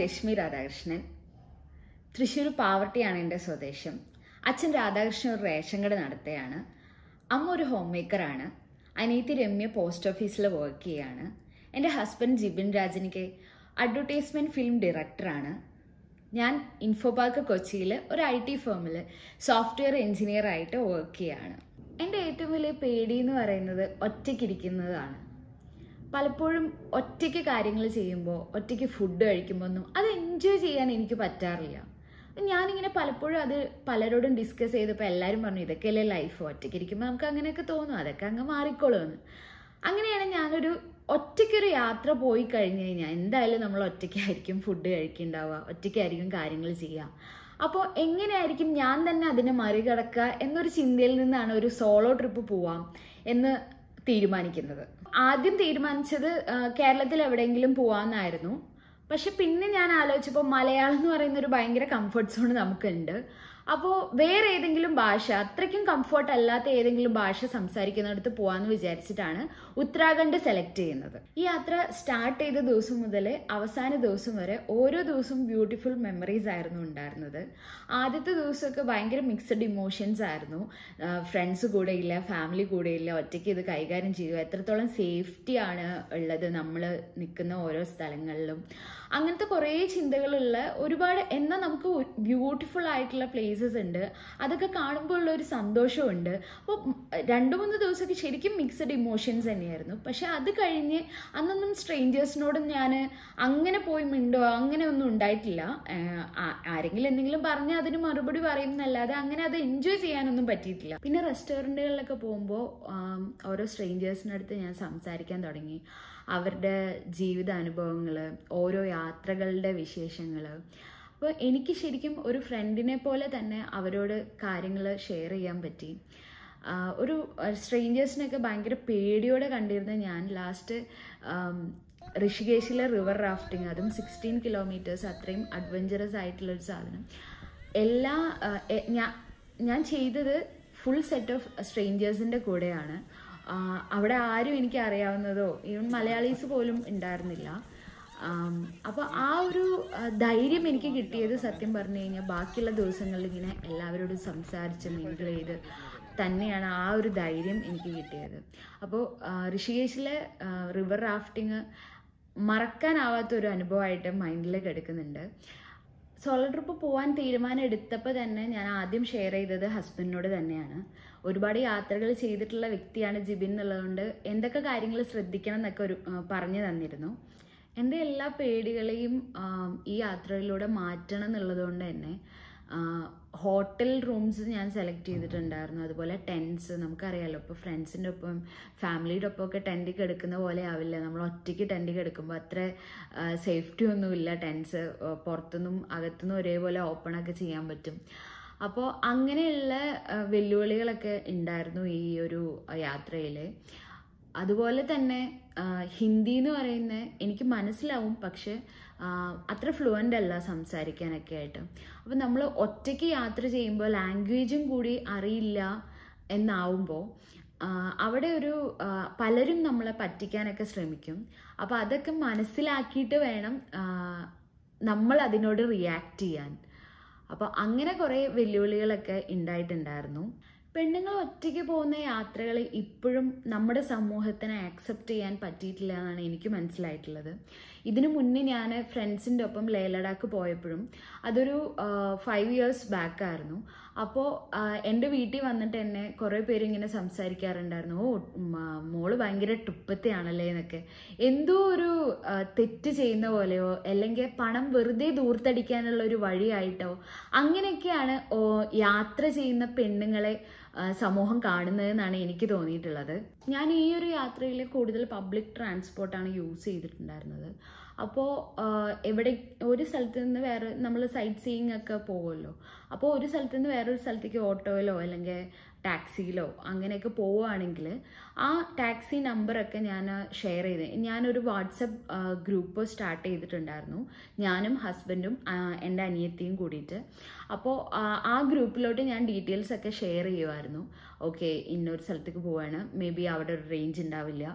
രശ്മി രാധാകൃഷ്ണൻ തൃശ്ശൂർ പാവർട്ടിയാണ് എൻ്റെ സ്വദേശം അച്ഛൻ രാധാകൃഷ്ണൻ ഒരു റേഷൻ കട നടത്തുകയാണ് അമ്മ ഒരു ഹോം മേക്കറാണ് അനിയത്തി രമ്യ പോസ്റ്റ് ഓഫീസിൽ വർക്ക് ചെയ്യാണ് എൻ്റെ ഹസ്ബൻഡ് ജിബിൻ രാജനിക്ക് അഡ്വർടൈസ്മെൻറ്റ് ഫിലിം ഡയറക്ടറാണ് ഞാൻ ഇൻഫോപാർക്ക് കൊച്ചിയിൽ ഒരു ഐ ടി ഫേമിൽ സോഫ്റ്റ്വെയർ എഞ്ചിനീയർ ആയിട്ട് വർക്ക് ചെയ്യാണ് എൻ്റെ ഏറ്റവും വലിയ പേടി എന്ന് പറയുന്നത് ഒറ്റയ്ക്കിരിക്കുന്നതാണ് പലപ്പോഴും ഒറ്റയ്ക്ക് കാര്യങ്ങൾ ചെയ്യുമ്പോൾ ഒറ്റയ്ക്ക് ഫുഡ് കഴിക്കുമ്പോൾ ഒന്നും അത് എൻജോയ് ചെയ്യാൻ എനിക്ക് പറ്റാറില്ല ഞാനിങ്ങനെ പലപ്പോഴും അത് പലരോടും ഡിസ്കസ് ചെയ്തപ്പോൾ എല്ലാവരും പറഞ്ഞു ഇതൊക്കെയല്ലേ ലൈഫ് ഒറ്റയ്ക്ക് ഇരിക്കുമ്പോൾ നമുക്ക് അങ്ങനെയൊക്കെ തോന്നും അതൊക്കെ അങ്ങ് മാറിക്കോളുമെന്ന് അങ്ങനെയാണ് ഞാനൊരു ഒറ്റയ്ക്കൊരു യാത്ര പോയി കഴിഞ്ഞ് കഴിഞ്ഞാൽ എന്തായാലും നമ്മൾ ഒറ്റയ്ക്കായിരിക്കും ഫുഡ് കഴിക്കുന്നുണ്ടാവുക ഒറ്റയ്ക്കായിരിക്കും കാര്യങ്ങൾ ചെയ്യുക അപ്പോൾ എങ്ങനെയായിരിക്കും ഞാൻ തന്നെ അതിനെ മറികടക്കുക എന്നൊരു ചിന്തയിൽ നിന്നാണ് ഒരു സോളോ ട്രിപ്പ് പോവാം എന്ന് തീരുമാനിക്കുന്നത് ആദ്യം തീരുമാനിച്ചത് ആ, കേരളത്തിൽ എവിടെയെങ്കിലും പോവാന്നായിരുന്നു പക്ഷെ പിന്നെ ഞാൻ ആലോചിച്ചപ്പോൾ മലയാളം എന്ന് പറയുന്ന ഒരു ഭയങ്കര കംഫർട്ട് സോൺ നമുക്കുണ്ട് അപ്പോൾ വേറെ ഏതെങ്കിലും ഭാഷ അത്രയ്ക്കും കംഫർട്ട് അല്ലാത്ത ഏതെങ്കിലും ഭാഷ സംസാരിക്കുന്നിടത്ത് പോകാമെന്ന് വിചാരിച്ചിട്ടാണ് ഉത്തരാഖണ്ഡ് സെലക്ട് ചെയ്യുന്നത് ഈ യാത്ര സ്റ്റാർട്ട് ചെയ്ത ദിവസം മുതൽ അവസാന ദിവസം വരെ ഓരോ ദിവസവും ബ്യൂട്ടിഫുൾ മെമ്മറീസ് ആയിരുന്നു ഉണ്ടായിരുന്നത് ആദ്യത്തെ ദിവസമൊക്കെ ഭയങ്കര മിക്സഡ് ഇമോഷൻസ് ആയിരുന്നു ഫ്രണ്ട്സ് കൂടെ ഇല്ല ഫാമിലി കൂടെ ഇല്ല ഒറ്റയ്ക്ക് ഇത് കൈകാര്യം ചെയ്യുക എത്രത്തോളം സേഫ്റ്റി ആണ് ഉള്ളത് നമ്മൾ നിൽക്കുന്ന ഓരോ സ്ഥലങ്ങളിലും അങ്ങനത്തെ കുറേ ചിന്തകളുള്ള ഒരുപാട് എന്നാൽ നമുക്ക് ബ്യൂട്ടിഫുൾ ആയിട്ടുള്ള പ്ലേസസ് ഉണ്ട് അതൊക്കെ കാണുമ്പോൾ ഉള്ള ഒരു സന്തോഷമുണ്ട് അപ്പോൾ രണ്ട് മൂന്ന് ദിവസമൊക്കെ ശരിക്കും മിക്സഡ് ഇമോഷൻസ് തന്നെയായിരുന്നു പക്ഷെ അത് കഴിഞ്ഞ് അന്നൊന്നും സ്ട്രേഞ്ചേഴ്സിനോടും ഞാൻ അങ്ങനെ പോയി മിണ്ടോ അങ്ങനെ ഒന്നും ഉണ്ടായിട്ടില്ല ആഹ് ആ- ആരെങ്കിലും എന്തെങ്കിലും പറഞ്ഞാൽ അതിന് മറുപടി പറയും എന്നല്ലാതെ അങ്ങനെ അത് എൻജോയ് ചെയ്യാനൊന്നും പറ്റിയിട്ടില്ല പിന്നെ റെസ്റ്റോറൻറ്റുകളിലൊക്കെ പോകുമ്പോൾ ഓരോ സ്ട്രേഞ്ചേഴ്സിൻ്റെ അടുത്ത് ഞാൻ സംസാരിക്കാൻ തുടങ്ങി അവരുടെ ജീവിതാനുഭവങ്ങൾ ഓരോ യാത്രകളുടെ വിശേഷങ്ങൾ അപ്പോൾ എനിക്ക് ശരിക്കും ഒരു ഫ്രണ്ടിനെ പോലെ തന്നെ അവരോട് കാര്യങ്ങൾ ഷെയർ ചെയ്യാൻ പറ്റി ആ, ഒരു സ്ട്രേഞ്ചേഴ്സിനൊക്കെ ഭയങ്കര പേടിയോടെ കണ്ടിരുന്ന ഞാൻ ലാസ്റ്റ് ഋഷികേശിലെ റിവർ റാഫ്റ്റിംഗ് അതും സിക്സ്റ്റീൻ കിലോമീറ്റേഴ്സ് അത്രയും അഡ്വഞ്ചറസ് ആയിട്ടുള്ള ഒരു സാധനം എല്ലാ ആ, എ- ഞാ- ഞാൻ ചെയ്തത് ഫുൾ സെറ്റ് ഓഫ് സ്ട്രേഞ്ചേഴ്സിൻ്റെ കൂടെയാണ് ആ, അവിടെ ആരും എനിക്ക് അറിയാവുന്നതോ ഈവൻ മലയാളീസ് പോലും ഉണ്ടായിരുന്നില്ല അപ്പോൾ ആ ഒരു ആ, ധൈര്യം എനിക്ക് കിട്ടിയത് സത്യം പറഞ്ഞു കഴിഞ്ഞാൽ ബാക്കിയുള്ള ദിവസങ്ങളിൽ ഇങ്ങനെ എല്ലാവരോടും സംസാരിച്ച് മിങ്കിൾ ചെയ്ത് തന്നെയാണ് ആ ഒരു ധൈര്യം എനിക്ക് കിട്ടിയത് അപ്പോൾ ഋഷികേശിലെ റിവർ റാഫ്റ്റിംഗ് മറക്കാനാവാത്ത ഒരു അനുഭവമായിട്ട് മൈൻഡിലേക്ക് എടുക്കുന്നുണ്ട് സോളോ ട്രിപ്പ് പോകാൻ തീരുമാനം എടുത്തപ്പോൾ തന്നെ ഞാൻ ആദ്യം ഷെയർ ചെയ്തത് ഹസ്ബൻഡിനോട് തന്നെയാണ് ഒരുപാട് യാത്രകൾ ചെയ്തിട്ടുള്ള വ്യക്തിയാണ് ജിബിൻ എന്നുള്ളതുകൊണ്ട് എന്തൊക്കെ കാര്യങ്ങൾ ശ്രദ്ധിക്കണം എന്നൊക്കെ ഒരു ആ, പറഞ്ഞു തന്നിരുന്നു എൻ്റെ എല്ലാ പേടികളെയും ആ, ഈ യാത്രയിലൂടെ മാറ്റണം എന്നുള്ളതുകൊണ്ട് തന്നെ ഹോട്ടൽ റൂംസ് ഞാൻ സെലക്ട് ചെയ്തിട്ടുണ്ടായിരുന്നു അതുപോലെ ടെൻസ് നമുക്കറിയാലോ ഇപ്പോൾ ഫ്രണ്ട്സിൻ്റെ ഒപ്പം ഫാമിലിയുടെ ഒപ്പം ഒക്കെ ടെൻറ്റിൽ കിടക്കുന്ന പോലെ ആവില്ല നമ്മൾ ഒറ്റയ്ക്ക് ടെൻറ്റിൽ കിടക്കുമ്പോൾ അത്ര സേഫ്റ്റി ഒന്നുമില്ല ടെൻസ് പുറത്തുനിന്നും അകത്തുനിന്നും ഒരേപോലെ ഓപ്പൺ ഒക്കെ ചെയ്യാൻ പറ്റും അപ്പോൾ അങ്ങനെയുള്ള ആ, വെല്ലുവിളികളൊക്കെ ഉണ്ടായിരുന്നു ഈ ഒരു യാത്രയിൽ അതുപോലെ തന്നെ ആ, ഹിന്ദി എന്ന് പറയുന്ന എനിക്ക് മനസ്സിലാവും പക്ഷെ ആ, അത്ര ഫ്ലുവൻ്റ് അല്ല സംസാരിക്കാനൊക്കെ ആയിട്ട് അപ്പം നമ്മൾ ഒറ്റയ്ക്ക് യാത്ര ചെയ്യുമ്പോൾ ലാംഗ്വേജും കൂടി അറിയില്ല എന്നാവുമ്പോൾ ആ, അവിടെ ഒരു ആ, പലരും നമ്മളെ പറ്റിക്കാനൊക്കെ ശ്രമിക്കും അപ്പോൾ അതൊക്കെ മനസ്സിലാക്കിയിട്ട് വേണം ആ, നമ്മൾ അതിനോട് റിയാക്ട് ചെയ്യാൻ അപ്പോൾ അങ്ങനെ കുറേ വെല്ലുവിളികളൊക്കെ ഉണ്ടായിട്ടുണ്ടായിരുന്നു പെണ്ണുങ്ങൾ ഒറ്റയ്ക്ക് പോകുന്ന യാത്രകൾ ഇപ്പോഴും നമ്മുടെ സമൂഹത്തിന് ആക്സെപ്റ്റ് ചെയ്യാൻ പറ്റിയിട്ടില്ല എന്നാണ് എനിക്ക് മനസ്സിലായിട്ടുള്ളത് ഇതിനു മുന്നേ ഞാൻ ഫ്രണ്ട്സിൻ്റെ ഒപ്പം ലേ ലഡാക്ക് പോയപ്പോഴും അതൊരു ഫൈവ് ഇയേഴ്സ് ബാക്ക് ആയിരുന്നു അപ്പോൾ എൻ്റെ വീട്ടിൽ വന്നിട്ട് എന്നെ കുറേ പേര് ഇങ്ങനെ സംസാരിക്കാറുണ്ടായിരുന്നു ഓ മ- മോള് ഭയങ്കര ട്രിപ്പത്തെയാണല്ലേ എന്നൊക്കെ എന്തോ ഒരു ആ, തെറ്റ് ചെയ്യുന്ന പോലെയോ അല്ലെങ്കിൽ പണം വെറുതെ ദൂർത്തടിക്കാനുള്ള ഒരു വഴിയായിട്ടോ അങ്ങനെയൊക്കെയാണ് ഓ, യാത്ര ചെയ്യുന്ന പെണ്ണുങ്ങളെ ആ, സമൂഹം കാണുന്നതെന്നാണ് എനിക്ക് തോന്നിയിട്ടുള്ളത് ഞാൻ ഈ ഒരു യാത്രയിൽ കൂടുതൽ പബ്ലിക് ട്രാൻസ്പോർട്ടാണ് യൂസ് ചെയ്തിട്ടുണ്ടായിരുന്നത് അപ്പോൾ എവിടെ ഒരു സ്ഥലത്ത് നിന്ന് വേറെ നമ്മൾ സൈറ്റ് സീയിങ് ഒക്കെ പോകുമല്ലോ അപ്പോൾ ഒരു സ്ഥലത്ത് നിന്ന് വേറൊരു സ്ഥലത്തേക്ക് ഓട്ടോയിലോ അല്ലെങ്കിൽ ടാക്സിയിലോ അങ്ങനെയൊക്കെ പോവുകയാണെങ്കിൽ ആ ടാക്സി നമ്പറൊക്കെ ഞാൻ ഷെയർ ചെയ്ത് ഞാനൊരു വാട്സപ്പ് ഗ്രൂപ്പ് സ്റ്റാർട്ട് ചെയ്തിട്ടുണ്ടായിരുന്നു ഞാനും ഹസ്ബൻഡും എൻ്റെ അനിയത്തിയും കൂടിയിട്ട് അപ്പോൾ ആ ഗ്രൂപ്പിലോട്ട് ഞാൻ ഡീറ്റെയിൽസ് ഒക്കെ ഷെയർ ചെയ്യുമായിരുന്നു ഓക്കെ ഇന്നൊരു സ്ഥലത്തേക്ക് പോവാണ് മേ ബി അവിടെ ഒരു റേഞ്ച് ഉണ്ടാവില്ല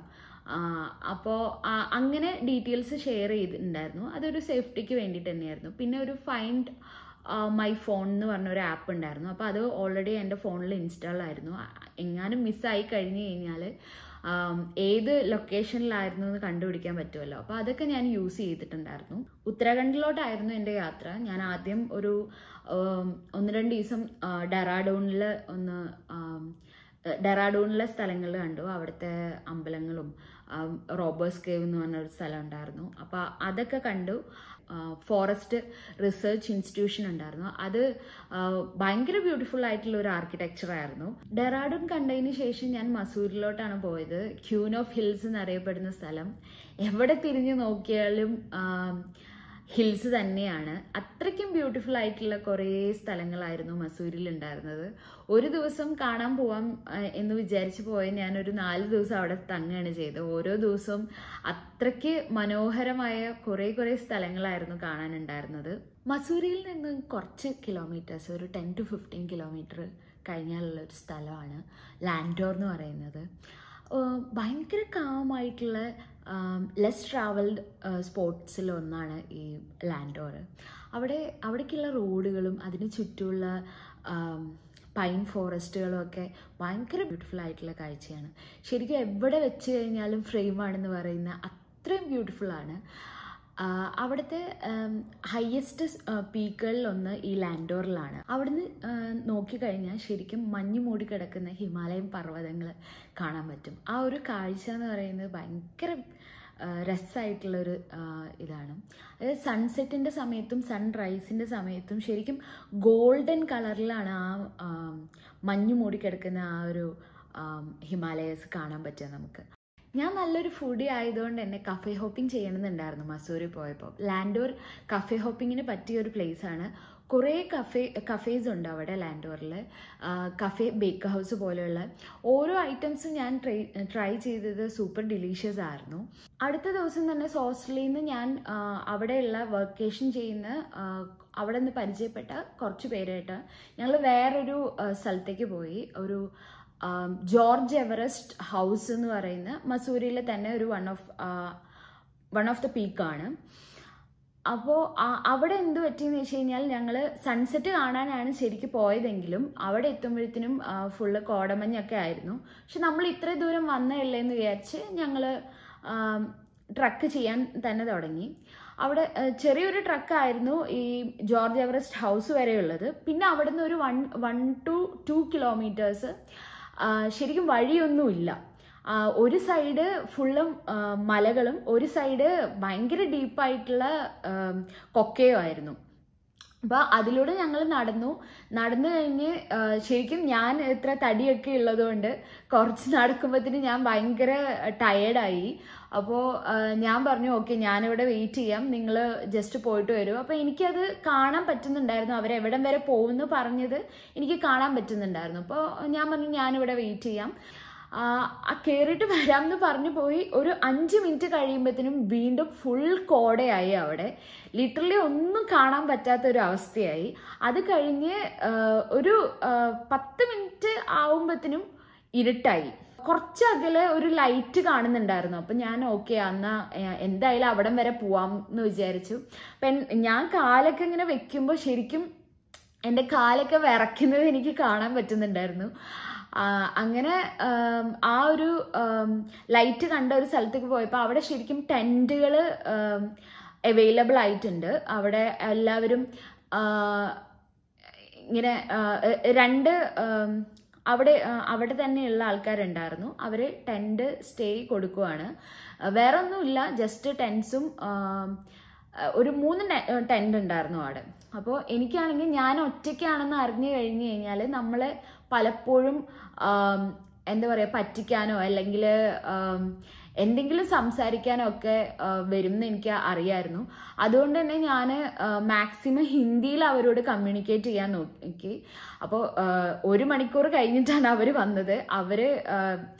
അപ്പോൾ അങ്ങനെ ഡീറ്റെയിൽസ് ഷെയർ ചെയ്തിട്ടുണ്ടായിരുന്നു അതൊരു സേഫ്റ്റിക്ക് വേണ്ടിയിട്ട് തന്നെയായിരുന്നു പിന്നെ ഒരു ഫൈൻഡ് മൈ ഫോൺ എന്ന് പറഞ്ഞ ഒരു ആപ്പ് ഉണ്ടായിരുന്നു അപ്പോൾ അത് ഓൾറെഡി എൻ്റെ ഫോണിൽ ഇൻസ്റ്റാൾ ആയിരുന്നു എങ്ങാനും മിസ്സായി കഴിഞ്ഞ് കഴിഞ്ഞാൽ ഏത് ലൊക്കേഷനിലായിരുന്നു എന്ന് കണ്ടുപിടിക്കാൻ പറ്റുമല്ലോ അപ്പോൾ അതൊക്കെ ഞാൻ യൂസ് ചെയ്തിട്ടുണ്ടായിരുന്നു ഉത്തരാഖണ്ഡിലോട്ടായിരുന്നു എൻ്റെ യാത്ര ഞാൻ ആദ്യം ഒരു ഒന്ന് രണ്ട് ദിവസം ഡെറാഡൂണിൽ ഒന്ന് ഡെറാഡൂണിലെ സ്ഥലങ്ങൾ കണ്ടു അവിടുത്തെ അമ്പലങ്ങളും റോബേഴ്സ് കേവ് എന്ന് പറഞ്ഞ ഒരു സ്ഥലം ഉണ്ടായിരുന്നു അപ്പോൾ അതൊക്കെ കണ്ടു ഫോറസ്റ്റ് റിസർച്ച് ഇൻസ്റ്റിറ്റ്യൂഷൻ ഉണ്ടായിരുന്നു അത് ഭയങ്കര ബ്യൂട്ടിഫുൾ ആയിട്ടുള്ള ഒരു ആർക്കിടെക്ചർ ആയിരുന്നു ഡെറാഡൂൺ കണ്ടതിന് ശേഷം ഞാൻ മസൂരിലോട്ടാണ് പോയത് ക്യൂൻ ഓഫ് ഹിൽസ് എന്നറിയപ്പെടുന്ന സ്ഥലം എവിടെ തിരിഞ്ഞു നോക്കിയാലും ഹിൽസ് തന്നെയാണ് അത്രയ്ക്കും ബ്യൂട്ടിഫുൾ ആയിട്ടുള്ള കുറേ സ്ഥലങ്ങളായിരുന്നു മസൂരിൽ ഉണ്ടായിരുന്നത് ഒരു ദിവസം കാണാൻ പോവാം എന്ന് വിചാരിച്ചു പോയ ഞാനൊരു നാല് ദിവസം അവിടെ തങ്ങുകയാണ് ചെയ്തത് ഓരോ ദിവസവും അത്രയ്ക്ക് മനോഹരമായ കുറേ കുറേ സ്ഥലങ്ങളായിരുന്നു കാണാനുണ്ടായിരുന്നത് മസൂരിയിൽ നിന്ന് കുറച്ച് കിലോമീറ്റേഴ്സ് ഒരു ടെൻ ടു ഫിഫ്റ്റീൻ കിലോമീറ്റർ കഴിഞ്ഞാലുള്ള ഒരു സ്ഥലമാണ് ലാൻഡോർ എന്ന് പറയുന്നത് ഭയങ്കര കാമായിട്ടുള്ള ലെസ് ട്രാവൽഡ് സ്പോട്ട്സിൽ ഒന്നാണ് ഈ ലാൻഡോർ അവിടെ അവിടേക്കുള്ള റോഡുകളും അതിന് ചുറ്റുമുള്ള പൈൻ ഫോറസ്റ്റുകളും ഒക്കെ ഭയങ്കര ബ്യൂട്ടിഫുൾ ആയിട്ടുള്ള കാഴ്ചയാണ് ശരിക്കും എവിടെ വെച്ച് കഴിഞ്ഞാലും ഫ്രെയിമാണെന്ന് പറയുന്ന അത്രയും ബ്യൂട്ടിഫുൾ ആണ് അവിടുത്തെ ഹയസ്റ്റ് പീക്കുകളിലൊന്ന് ഈ ലാൻഡോറിലാണ് അവിടുന്ന് നോക്കിക്കഴിഞ്ഞാൽ ശരിക്കും മഞ്ഞ് മൂടി കിടക്കുന്ന ഹിമാലയൻ പർവ്വതങ്ങൾ കാണാൻ പറ്റും ആ ഒരു കാഴ്ച എന്ന് പറയുന്നത് ഭയങ്കര രസമായിട്ടുള്ളൊരു ഇതാണ് അതായത് സൺസെറ്റിൻ്റെ സമയത്തും സൺറൈസിൻ്റെ സമയത്തും ശരിക്കും ഗോൾഡൻ കളറിലാണ് ആ മഞ്ഞ് മൂടി കിടക്കുന്ന ആ ഒരു ഹിമാലയസ് കാണാൻ പറ്റുക നമുക്ക് ഞാൻ നല്ലൊരു ഫുഡി ആയതുകൊണ്ട് തന്നെ കഫേ ഹോപ്പിംഗ് ചെയ്യണമെന്നുണ്ടായിരുന്നു മസൂരി പോയപ്പോൾ ലാൻഡോർ കഫേ ഹോപ്പിങ്ങിന് പറ്റിയ ഒരു പ്ലേസ് ആണ് കുറേ കഫേ കഫേസ് ഉണ്ട് അവിടെ ലാൻഡോറിൽ കഫേ ബേക്ക് ഹൗസ് പോലെയുള്ള ഓരോ ഐറ്റംസും ഞാൻ ട്രൈ ട്രൈ ചെയ്തത് സൂപ്പർ ഡിലീഷ്യസ് ആയിരുന്നു അടുത്ത ദിവസം തന്നെ ഹോസ്റ്റലിൽ നിന്ന് ഞാൻ അവിടെയുള്ള വർക്കേഷൻ ചെയ്യുന്ന അവിടെ നിന്ന് പരിചയപ്പെട്ട കുറച്ച് പേരായിട്ട് ഞങ്ങൾ വേറൊരു സ്ഥലത്തേക്ക് പോയി ഒരു ജോർജ് എവറസ്റ്റ് ഹൗസ് എന്ന് പറയുന്ന മസൂരിയിലെ തന്നെ ഒരു one of one of the പീക്കാണ് അപ്പോൾ അവിടെ എന്ത് പറ്റിയെന്ന് വെച്ച് കഴിഞ്ഞാൽ ഞങ്ങൾ സൺസെറ്റ് കാണാനാണ് ശരിക്കും പോയതെങ്കിലും അവിടെ എത്തുമ്പോഴത്തേനും ഫുള്ള് കോടമഞ്ഞൊക്കെ ആയിരുന്നു പക്ഷെ നമ്മൾ ഇത്ര ദൂരം വന്നതല്ലേ എന്ന് വിചാരിച്ച് ഞങ്ങൾ ട്രക്ക് ചെയ്യാൻ തന്നെ തുടങ്ങി അവിടെ ചെറിയൊരു ട്രക്കായിരുന്നു ഈ ജോർജ് എവറസ്റ്റ് ഹൗസ് വരെയുള്ളത് പിന്നെ അവിടെ നിന്ന് ഒരു one one two two kilometres ശരിക്കും വഴിയൊന്നുമില്ല ഒരു സൈഡ് ഫുള്ളും മലകളും ഒരു സൈഡ് ഭയങ്കര ഡീപ്പായിട്ടുള്ള കൊക്കയോ ആയിരുന്നു അപ്പോൾ അതിലൂടെ ഞങ്ങൾ നടന്നു നടന്നു കഴിഞ്ഞ് ശരിക്കും ഞാൻ ഇത്ര തടിയൊക്കെ ഉള്ളതുകൊണ്ട് കുറച്ച് നടക്കുമ്പോഴത്തേന് ഞാൻ ഭയങ്കര ടയേർഡായി അപ്പോൾ ഞാൻ പറഞ്ഞു ഓക്കെ ഞാനിവിടെ വെയിറ്റ് ചെയ്യാം നിങ്ങൾ ജസ്റ്റ് പോയിട്ട് വരൂ അപ്പോൾ എനിക്കത് കാണാൻ പറ്റുന്നുണ്ടായിരുന്നു അവരെവിടം വരെ പോകുമെന്ന് പറഞ്ഞത് എനിക്ക് കാണാൻ പറ്റുന്നുണ്ടായിരുന്നു അപ്പോൾ ഞാൻ പറഞ്ഞു ഞാനിവിടെ വെയിറ്റ് ചെയ്യാം കയറിയിട്ട് വരാമെന്ന് പറഞ്ഞു പോയി ഒരു അഞ്ച് മിനിറ്റ് കഴിയുമ്പോഴത്തേനും വീണ്ടും ഫുൾ കോടയായി അവിടെ ലിറ്ററലി ഒന്നും കാണാൻ പറ്റാത്ത ഒരു അവസ്ഥയായി അത് കഴിഞ്ഞ് ഒരു പത്ത് മിനിറ്റ് ആവുമ്പോഴത്തേനും ഇരുട്ടായി കുറച്ച് അകലെ ഒരു ലൈറ്റ് കാണുന്നുണ്ടായിരുന്നു അപ്പം ഞാൻ ഓക്കെ എന്നാ എന്തായാലും അവിടം വരെ പോവാം എന്ന് വിചാരിച്ചു അപ്പം ഞാൻ കാലൊക്കെ ഇങ്ങനെ വെക്കുമ്പോൾ ശരിക്കും എൻ്റെ കാലൊക്കെ വിറയ്ക്കുന്നത് എനിക്ക് കാണാൻ പറ്റുന്നുണ്ടായിരുന്നു അങ്ങനെ ആ ഒരു ലൈറ്റ് കണ്ട ഒരു സ്ഥലത്തേക്ക് പോയപ്പോൾ അവിടെ ശരിക്കും ടെൻറ്റുകൾ അവൈലബിൾ ആയിട്ടുണ്ട് അവിടെ എല്ലാവരും ഇങ്ങനെ രണ്ട് അവിടെ അവിടെ തന്നെയുള്ള ആൾക്കാരുണ്ടായിരുന്നു അവർ ടെൻറ്റ് സ്റ്റേ കൊടുക്കുവാണ് വേറെ ഒന്നുമില്ല ജസ്റ്റ് ടെൻസും ഒരു മൂന്ന് ടെൻ്റ് ഉണ്ടായിരുന്നു അവിടെ അപ്പോൾ എനിക്കാണെങ്കിൽ ഞാൻ ഒറ്റയ്ക്കാണെന്ന് അറിഞ്ഞു കഴിഞ്ഞു കഴിഞ്ഞാൽ നമ്മളെ പലപ്പോഴും എന്താ പറയുക പറ്റിക്കാനോ അല്ലെങ്കിൽ എന്തെങ്കിലും സംസാരിക്കാനോ ഒക്കെ വരും എന്ന് എനിക്ക് അറിയായിരുന്നു അതുകൊണ്ട് തന്നെ ഞാൻ മാക്സിമം ഹിന്ദിയിൽ അവരോട് കമ്മ്യൂണിക്കേറ്റ് ചെയ്യാൻ നോക്കി അപ്പോൾ ഒരു മണിക്കൂർ കഴിഞ്ഞിട്ടാണ് അവർ വന്നത് അവർ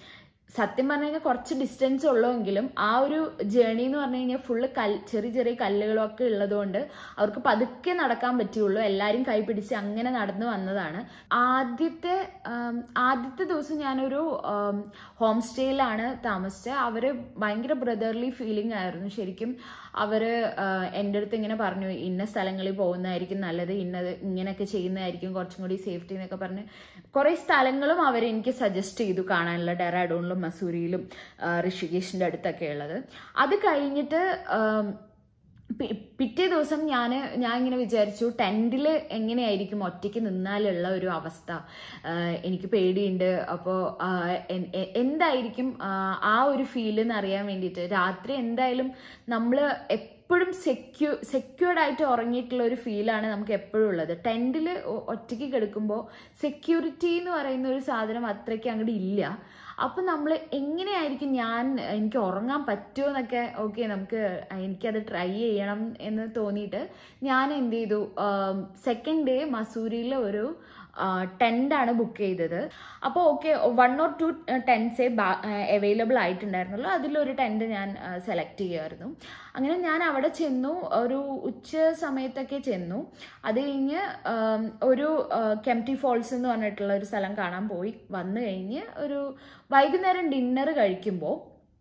സത്യം പറഞ്ഞു കഴിഞ്ഞാൽ കുറച്ച് ഡിസ്റ്റൻസ് ഉള്ളെങ്കിലും ആ ഒരു ജേണി എന്ന് പറഞ്ഞു കഴിഞ്ഞാൽ ഫുള്ള് കൽ ചെറിയ ചെറിയ കല്ലുകളൊക്കെ ഉള്ളതുകൊണ്ട് അവർക്ക് പതുക്കെ നടക്കാൻ പറ്റുള്ളൂ എല്ലാവരും കൈ പിടിച്ച് അങ്ങനെ നടന്നു വന്നതാണ് ആദ്യത്തെ ആം, ആദ്യത്തെ ദിവസം ഞാനൊരു ഹോം സ്റ്റേയിലാണ് താമസിച്ചത് അവര് ഭയങ്കര ബ്രദർലി ഫീലിംഗ് ആയിരുന്നു ശരിക്കും അവര് ആ, എൻ്റെ അടുത്ത് ഇങ്ങനെ പറഞ്ഞു ഇന്ന സ്ഥലങ്ങളിൽ പോകുന്നതായിരിക്കും നല്ലത് ഇന്നത് ഇങ്ങനെയൊക്കെ ചെയ്യുന്നതായിരിക്കും കുറച്ചും കൂടി സേഫ്റ്റി എന്നൊക്കെ പറഞ്ഞ് കുറെ സ്ഥലങ്ങളും അവർ എനിക്ക് സജസ്റ്റ് ചെയ്തു കാണാനുള്ള ഡെറാഡൂണിലും മസൂരിയിലും ആ, ഋഷികേശിന്റെ അടുത്തൊക്കെ ഉള്ളത് അത് കഴിഞ്ഞിട്ട് ആം, പി- പിറ്റേ ദിവസം ഞാൻ ഞാൻ ഇങ്ങനെ വിചാരിച്ചു ടെൻറ്റിൽ എങ്ങനെയായിരിക്കും ഒറ്റയ്ക്ക് നിന്നാലുള്ള ഒരു അവസ്ഥ ആഹ് എനിക്ക് പേടിയുണ്ട് അപ്പോൾ എന്തായിരിക്കും ആഹ് ആ ഒരു ഫീൽ എന്ന് അറിയാൻ വേണ്ടിയിട്ട് രാത്രി എന്തായാലും നമ്മൾ എപ്പോഴും സെക്യൂ സെക്യൂർഡ് ആയിട്ട് ഉറങ്ങിയിട്ടുള്ള ഒരു ഫീലാണ് നമുക്ക് എപ്പോഴും ഉള്ളത് ടെൻറ്റിൽ ഒറ്റയ്ക്ക് കിടക്കുമ്പോൾ സെക്യൂരിറ്റി എന്ന് പറയുന്ന ഒരു സാധനം അത്രയ്ക്ക് അങ്ങോട്ട് ഇല്ല അപ്പം നമ്മൾ എങ്ങനെയായിരിക്കും ഞാൻ എനിക്ക് ഉറങ്ങാൻ പറ്റുമോ എന്നൊക്കെ ഓക്കെ നമുക്ക് എനിക്കത് ട്രൈ ചെയ്യണം എന്ന് തോന്നിയിട്ട് ഞാൻ എന്ത് ചെയ്തു സെക്കൻഡ് ഡേ മസൂരിയിലെ ഒരു ടെൻ്റാണ് ബുക്ക് ചെയ്തത് അപ്പോൾ ഓക്കെ വൺ ഓർ ടു ടെൻസേ അവൈലബിൾ ആയിട്ടുണ്ടായിരുന്നുള്ളൂ അതിലൊരു ടെൻറ്റ് ഞാൻ സെലക്ട് ചെയ്യുമായിരുന്നു അങ്ങനെ ഞാൻ അവിടെ ചെന്നു ഒരു ഉച്ച സമയത്തൊക്കെ ചെന്നു അത് കഴിഞ്ഞ് ആം, ഒരു കെംറ്റി ഫോൾസ് എന്ന് പറഞ്ഞിട്ടുള്ള ഒരു സ്ഥലം കാണാൻ പോയി വന്നു കഴിഞ്ഞ് ഒരു വൈകുന്നേരം ഡിന്നർ കഴിക്കുമ്പോൾ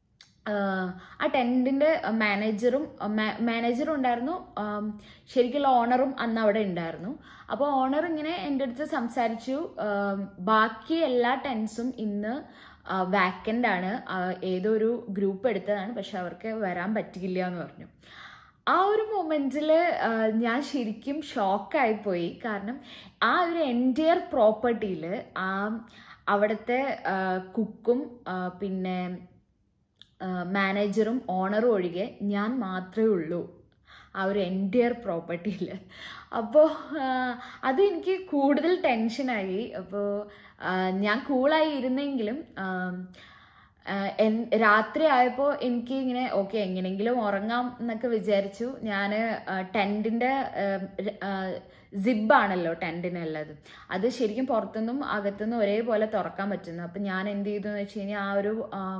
ആഹ് ആ ടെൻറ്റിന്റെ മാനേജറും മാനേജറും ഉണ്ടായിരുന്നു ആം, ശരിക്കുള്ള ഓണറും അന്ന് അവിടെ ഉണ്ടായിരുന്നു അപ്പോൾ ഓണർ ഇങ്ങനെ എൻ്റെ അടുത്ത് സംസാരിച്ചു ആം, ബാക്കി എല്ലാ ടെൻസും ഇന്ന് വാക്കൻ്റ് ആണ് ആ, ഏതോ ഒരു ഗ്രൂപ്പ് എടുത്തതാണ് പക്ഷെ അവർക്ക് വരാൻ പറ്റിയില്ല എന്ന് പറഞ്ഞു ആ ഒരു മൊമെന്റിൽ ഞാൻ ശരിക്കും ഷോക്കായിപ്പോയി കാരണം ആ ഒരു എൻറ്റയർ പ്രോപ്പർട്ടിയിൽ ആ അവിടുത്തെ കുക്കും പിന്നെ മാനേജറും ഓണറും ഒഴികെ ഞാൻ മാത്രമേ ഉള്ളൂ ആ ഒരു എൻറ്റയർ പ്രോപ്പർട്ടിയിൽ അപ്പോൾ അത് എനിക്ക് കൂടുതൽ ടെൻഷനായി അപ്പോൾ ഞാൻ കൂളായി ഇരുന്നെങ്കിലും ആം, ആഹ് എൻ- രാത്രി ആയപ്പോൾ എനിക്ക് ഇങ്ങനെ ഓക്കെ എങ്ങനെയെങ്കിലും ഉറങ്ങാം എന്നൊക്കെ വിചാരിച്ചു ഞാൻ ടെൻറ്റിൻ്റെ സിബാണല്ലോ ടെൻറ്റിനുള്ളത് അത് ശരിക്കും പുറത്തുനിന്നും അകത്തുനിന്നും ഒരേപോലെ തുറക്കാൻ പറ്റുന്നു അപ്പം ഞാൻ എന്ത് ചെയ്തു എന്ന് വെച്ച് കഴിഞ്ഞാൽ ആ ഒരു ആം,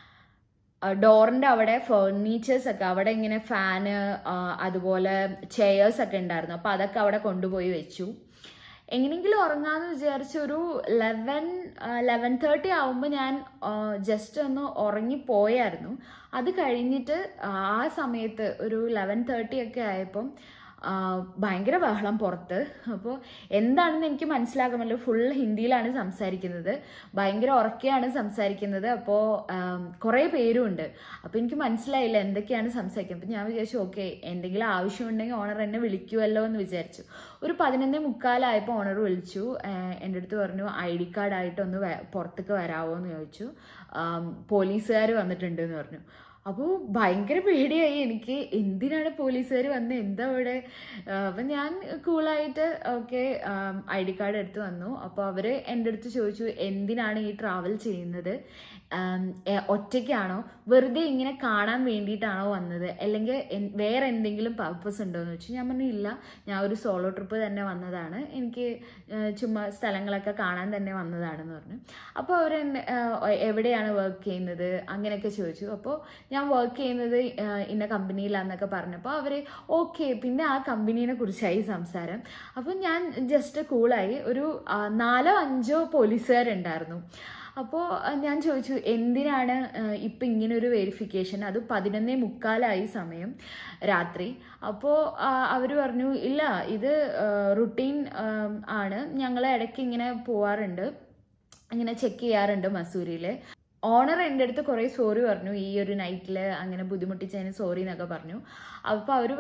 ഡോറിന്റെ അവിടെ ഫേർണിച്ചേഴ്സ് ഒക്കെ അവിടെ ഇങ്ങനെ ഫാന് അതുപോലെ ചെയേഴ്സ് ഒക്കെ ഉണ്ടായിരുന്നു അപ്പൊ അതൊക്കെ അവിടെ കൊണ്ടുപോയി വെച്ചു എങ്ങനെയെങ്കിലും ഉറങ്ങാന്ന് വിചാരിച്ച ഒരു ലെവൻ ലെവൻ തേർട്ടി ആവുമ്പോൾ ഞാൻ ജസ്റ്റ് ഒന്ന് ഉറങ്ങിപ്പോയായിരുന്നു അത് കഴിഞ്ഞിട്ട് ആ സമയത്ത് ഒരു ലെവൻ തേർട്ടി ഒക്കെ ആയപ്പം ആ, ഭയങ്കര ബഹളം പുറത്ത് അപ്പോൾ എന്താണെന്ന് എനിക്ക് മനസ്സിലാകുമല്ലോ ഫുൾ ഹിന്ദിയിലാണ് സംസാരിക്കുന്നത് ഭയങ്കര ഉറക്കെയാണ് സംസാരിക്കുന്നത് അപ്പോൾ കുറേ പേരും ഉണ്ട് അപ്പോൾ എനിക്ക് മനസ്സിലായില്ല എന്തൊക്കെയാണ് സംസാരിക്കുന്നത് അപ്പോൾ ഞാൻ വിചാരിച്ചു ഓക്കെ എന്തെങ്കിലും ആവശ്യമുണ്ടെങ്കിൽ ഓണർ എന്നെ വിളിക്കുമല്ലോ എന്ന് വിചാരിച്ചു ഒരു പതിനൊന്നേ മുക്കാലായപ്പോൾ ഓണർ വിളിച്ചു ആഹ് എൻ്റെ അടുത്ത് പറഞ്ഞു ഐ ഡി കാർഡ് ആയിട്ടൊന്ന് വ- പുറത്തേക്ക് വരാമോ എന്ന് ചോദിച്ചു പോലീസുകാർ വന്നിട്ടുണ്ട് എന്ന് പറഞ്ഞു അപ്പോൾ ഭയങ്കര പേടിയായി എനിക്ക് എന്തിനാണ് പോലീസുകാർ വന്ന് എന്താ ഇവിടെ അപ്പം ഞാൻ കൂളായിട്ട് ഓക്കെ ഐ ഡി കാർഡ് എടുത്ത് വന്നു അപ്പോൾ അവർ എൻ്റെ അടുത്ത് ചോദിച്ചു എന്തിനാണ് ഈ ട്രാവൽ ചെയ്യുന്നത് ആം, എ- ഒറ്റയ്ക്കാണോ വെറുതെ ഇങ്ങനെ കാണാൻ വേണ്ടിയിട്ടാണോ വന്നത് അല്ലെങ്കിൽ എൻ- വേറെ എന്തെങ്കിലും പർപ്പസ് ഉണ്ടോ എന്ന് വെച്ചു ഞാൻ പറഞ്ഞു ഇല്ല ഞാൻ ഒരു സോളോ ട്രിപ്പ് തന്നെ വന്നതാണ് എനിക്ക് ആ, ചുമ്മാ സ്ഥലങ്ങളൊക്കെ കാണാൻ തന്നെ വന്നതാണെന്ന് പറഞ്ഞു അപ്പോൾ അവർ എവിടെയാണ് വർക്ക് ചെയ്യുന്നത് അങ്ങനെയൊക്കെ ചോദിച്ചു അപ്പോൾ ഞാൻ വർക്ക് ചെയ്യുന്നത് ആ, ഇന്ന കമ്പനിയിലാന്നൊക്കെ പറഞ്ഞപ്പോൾ അവർ ഓക്കെ പിന്നെ ആ കമ്പനീനെ കുറിച്ചായി സംസാരം അപ്പോൾ ഞാൻ ജസ്റ്റ് കൂളായി ഒരു ആ, നാലോ അഞ്ചോ പോലീസുകാരുണ്ടായിരുന്നു അപ്പോൾ ഞാൻ ചോദിച്ചു എന്തിനാണ് ആഹ്, ഇപ്പം ഇങ്ങനെ ഒരു വെരിഫിക്കേഷൻ അത് പതിനൊന്നേ മുക്കാലായി സമയം രാത്രി അപ്പോൾ അവർ പറഞ്ഞു ഇല്ല ഇത് റുട്ടീൻ ആണ് ഞങ്ങൾ ഇടയ്ക്ക് ഇങ്ങനെ പോവാറുണ്ട് ഇങ്ങനെ ചെക്ക് ചെയ്യാറുണ്ട് മസൂരിയിൽ ഓണർ എൻ്റെ അടുത്ത് കുറേ സോറി പറഞ്ഞു ഈ ഒരു നൈറ്റിൽ അങ്ങനെ ബുദ്ധിമുട്ടിച്ചതിന് സോറി എന്നൊക്കെ പറഞ്ഞു അപ്പോൾ അവർ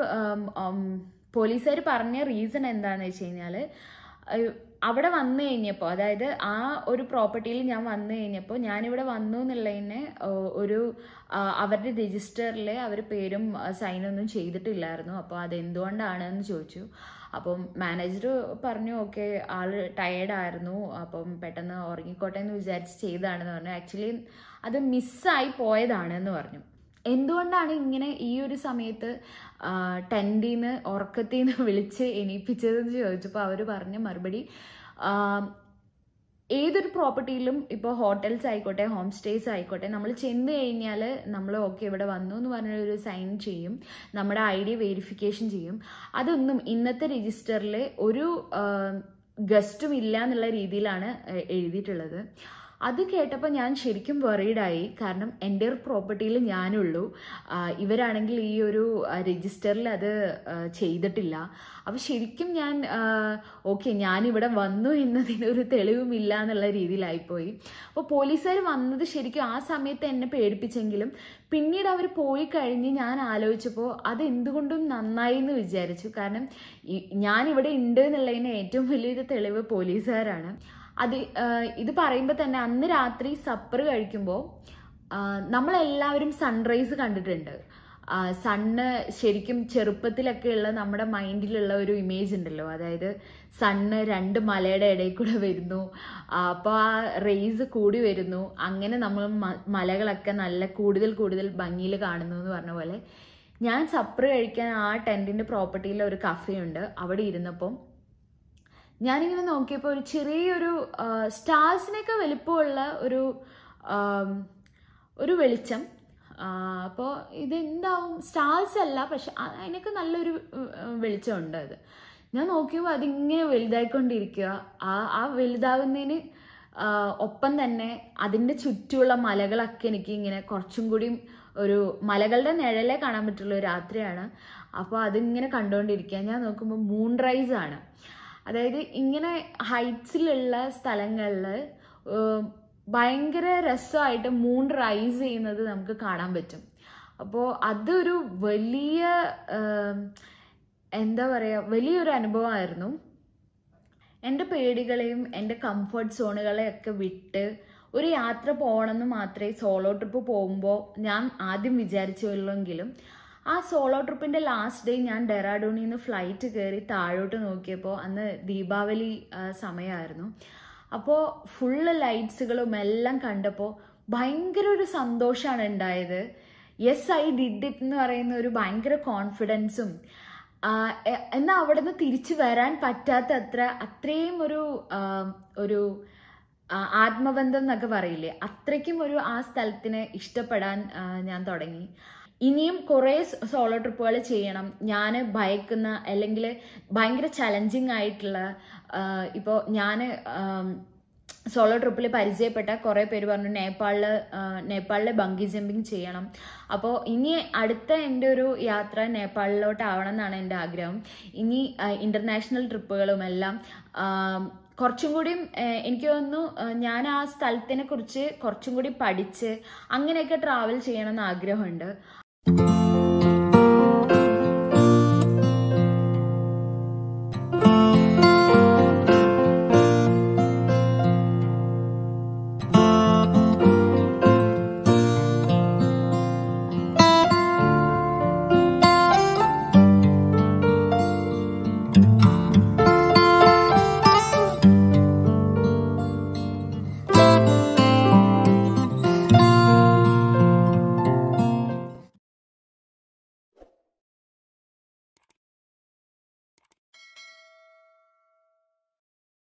പോലീസുകാർ പറഞ്ഞ റീസൺ എന്താണെന്ന് വെച്ച് കഴിഞ്ഞാൽ അവിടെ വന്നു കഴിഞ്ഞപ്പോൾ അതായത് ആ ഒരു പ്രോപ്പർട്ടിയിൽ ഞാൻ വന്നു കഴിഞ്ഞപ്പോൾ ഞാനിവിടെ വന്നു എന്നുള്ളതിന് ഏഹ്, ഒരു ആ, അവരുടെ രജിസ്റ്ററിൽ അവർ പേരും സൈനൊന്നും ചെയ്തിട്ടില്ലായിരുന്നു അപ്പോൾ അതെന്തുകൊണ്ടാണ് എന്ന് ചോദിച്ചു അപ്പം മാനേജർ പറഞ്ഞു ഓക്കെ ആള് ടയേർഡ് ആയിരുന്നു അപ്പം പെട്ടെന്ന് ഉറങ്ങിക്കോട്ടെ എന്ന് വിചാരിച്ച് ചെയ്തതാണെന്ന് പറഞ്ഞു ആക്ച്വലി അത് മിസ്സായി പോയതാണ് എന്ന് പറഞ്ഞു എന്തുകൊണ്ടാണ് ഇങ്ങനെ ഈ ഒരു സമയത്ത് ടെൻറ്റിൽ നിന്ന് ഉറക്കത്തിൽ നിന്ന് വിളിച്ച് എണീപ്പിച്ചതെന്ന് ചോദിച്ചപ്പോൾ അവർ പറഞ്ഞ മറുപടി ആ, ഏതൊരു പ്രോപ്പർട്ടിയിലും ഇപ്പോൾ ഹോട്ടൽസ് ആയിക്കോട്ടെ ഹോം സ്റ്റേസ് ആയിക്കോട്ടെ നമ്മൾ ചെന്ന് കഴിഞ്ഞാൽ നമ്മൾ ഓക്കെ ഇവിടെ വന്നു എന്ന് പറഞ്ഞ ഒരു സൈൻ ചെയ്യും നമ്മുടെ ഐ ഡി വെരിഫിക്കേഷൻ ചെയ്യും അതൊന്നും ഇന്നത്തെ രജിസ്റ്ററിൽ ഒരു ഗസ്റ്റും ഇല്ല എന്നുള്ള രീതിയിലാണ് എ- എഴുതിയിട്ടുള്ളത് അത് കേട്ടപ്പോൾ ഞാൻ ശരിക്കും വറീഡായി കാരണം എൻ്റെ ഒരു പ്രോപ്പർട്ടിയിൽ ഞാനുള്ളൂ ആ, ഇവരാണെങ്കിൽ ഈ ഒരു രജിസ്റ്ററിൽ അത് ആ, ചെയ്തിട്ടില്ല അപ്പോൾ ശരിക്കും ഞാൻ ഓക്കെ ഞാനിവിടെ വന്നു എന്നതിനൊരു തെളിവുമില്ല എന്നുള്ള രീതിയിലായിപ്പോയി അപ്പോൾ പോലീസുകാർ വന്നത് ശരിക്കും ആ സമയത്ത് എന്നെ പേടിപ്പിച്ചെങ്കിലും പിന്നീട് അവർ പോയി കഴിഞ്ഞ് ഞാൻ ആലോചിച്ചപ്പോൾ അത് എന്തുകൊണ്ടും നന്നായി എന്ന് വിചാരിച്ചു കാരണം ഈ- ഞാൻ ഇവിടെ ഉണ്ട് എന്നുള്ളതിന് ഏറ്റവും വലിയൊരു തെളിവ് പോലീസുകാരാണ് അത് ആ, ഇത് പറയുമ്പോൾ തന്നെ അന്ന് രാത്രി സപ്പർ കഴിക്കുമ്പോൾ നമ്മളെല്ലാവരും സൺറൈസ് കണ്ടിട്ടുണ്ട് സണ്ണ് ശരിക്കും ചെറുപ്പത്തിലൊക്കെ ഉള്ള നമ്മുടെ മൈൻഡിലുള്ള ഒരു ഇമേജ് ഉണ്ടല്ലോ അതായത് സണ്ണ് രണ്ട് മലയുടെ ഇടയിൽ കൂടെ വരുന്നു അപ്പോൾ ആ റേസ് കൂടി വരുന്നു അങ്ങനെ നമ്മൾ മ- മലകളൊക്കെ നല്ല കൂടുതൽ കൂടുതൽ ഭംഗിയിൽ കാണുന്നു എന്ന് പറഞ്ഞ പോലെ ഞാൻ സപ്പർ കഴിക്കാൻ ആ ടെൻറ്റിൻ്റെ പ്രോപ്പർട്ടിയിൽ ഒരു കഫേയുണ്ട് അവിടെ ഇരുന്നപ്പം ഞാനിങ്ങനെ നോക്കിയപ്പോൾ ഒരു ചെറിയൊരു സ്റ്റാർസിനൊക്കെ വലിപ്പമുള്ള ഒരു ആം, ഒരു വെളിച്ചം അപ്പോൾ ഇതെന്താവും സ്റ്റാർസ് അല്ല പക്ഷെ അ- അതിനൊക്കെ നല്ലൊരു ഉം, ഉം, വെളിച്ചമുണ്ട് അത് ഞാൻ നോക്കിയപ്പോൾ അതിങ്ങനെ വലുതായിക്കൊണ്ടിരിക്കുക ആ ആ വലുതാവുന്നതിന് ആ, ഒപ്പം തന്നെ അതിൻ്റെ ചുറ്റുമുള്ള മലകളൊക്കെ എനിക്ക് ഇങ്ങനെ കുറച്ചും കൂടിയും ഒരു മലകളുടെ നിഴലേ കാണാൻ പറ്റുള്ള ഒരു രാത്രിയാണ് അപ്പോൾ അതിങ്ങനെ കണ്ടുകൊണ്ടിരിക്കുക ഞാൻ നോക്കുമ്പോൾ മൂൺ റൈസ് ആണ് അതായത് ഇങ്ങനെ ഹൈറ്റ്സിലുള്ള സ്ഥലങ്ങളിൽ ഭയങ്കര രസമായിട്ട് മൂൺ റൈസ് ചെയ്യുന്നത് നമുക്ക് കാണാൻ പറ്റും അപ്പോൾ അതൊരു വലിയ ഏം, എന്താ പറയുക വലിയൊരു അനുഭവമായിരുന്നു എൻ്റെ പേടികളെയും എൻ്റെ കംഫർട്ട് സോണുകളെയൊക്കെ വിട്ട് ഒരു യാത്ര പോകണമെന്ന് മാത്രമേ സോളോ ട്രിപ്പ് പോകുമ്പോൾ ഞാൻ ആദ്യം വിചാരിച്ചുള്ളെങ്കിലും ആ സോളോ ട്രിപ്പിൻ്റെ ലാസ്റ്റ് ഡേ ഞാൻ ഡെറാഡൂണിൽ നിന്ന് ഫ്ലൈറ്റ് കയറി താഴോട്ട് നോക്കിയപ്പോൾ അന്ന് ദീപാവലി ആ, സമയമായിരുന്നു അപ്പോൾ ഫുള്ള് ലൈറ്റ്സുകളും എല്ലാം കണ്ടപ്പോൾ ഭയങ്കര ഒരു സന്തോഷമാണ് ഉണ്ടായത് യെസ് ഐ ഡിഡ് ഇറ്റ് എന്ന് പറയുന്ന ഒരു ഭയങ്കര കോൺഫിഡൻസും എന്നാൽ അവിടെ നിന്ന് തിരിച്ചു വരാൻ പറ്റാത്ത അത്ര അത്രയും ഒരു ആ, ഒരു ആ, ആത്മബന്ധം എന്നൊക്കെ പറയില്ലേ അത്രയ്ക്കും ഒരു ആ സ്ഥലത്തിനെ ഇഷ്ടപ്പെടാൻ ആ, ഞാൻ തുടങ്ങി ഇനിയും കുറേ സോളോ ട്രിപ്പുകൾ ചെയ്യണം ഞാൻ ഭയക്കുന്ന അല്ലെങ്കിൽ ഭയങ്കര ചലഞ്ചിങ് ആയിട്ടുള്ള ഇപ്പോൾ ഞാൻ സോളോ ട്രിപ്പിൽ പരിചയപ്പെട്ട കുറേ പേര് പറഞ്ഞു നേപ്പാളിൽ നേപ്പാളിൽ ബങ്കി ജമ്പിങ് ചെയ്യണം അപ്പോൾ ഇനി അടുത്ത എൻ്റെ ഒരു യാത്ര നേപ്പാളിലോട്ട് ആവണം എന്നാണ് എൻ്റെ ആഗ്രഹം ഇനി ഇൻ്റർനാഷണൽ ട്രിപ്പുകളും എല്ലാം ആം, കുറച്ചും കൂടിയും ഏഹ്, എനിക്ക് തോന്നുന്നു ഏഹ്, ഞാൻ ആ സ്ഥലത്തിനെ കുറിച്ച് കുറച്ചും കൂടി പഠിച്ച് അങ്ങനെയൊക്കെ ട്രാവൽ ചെയ്യണം എന്ന് ആഗ്രഹമുണ്ട്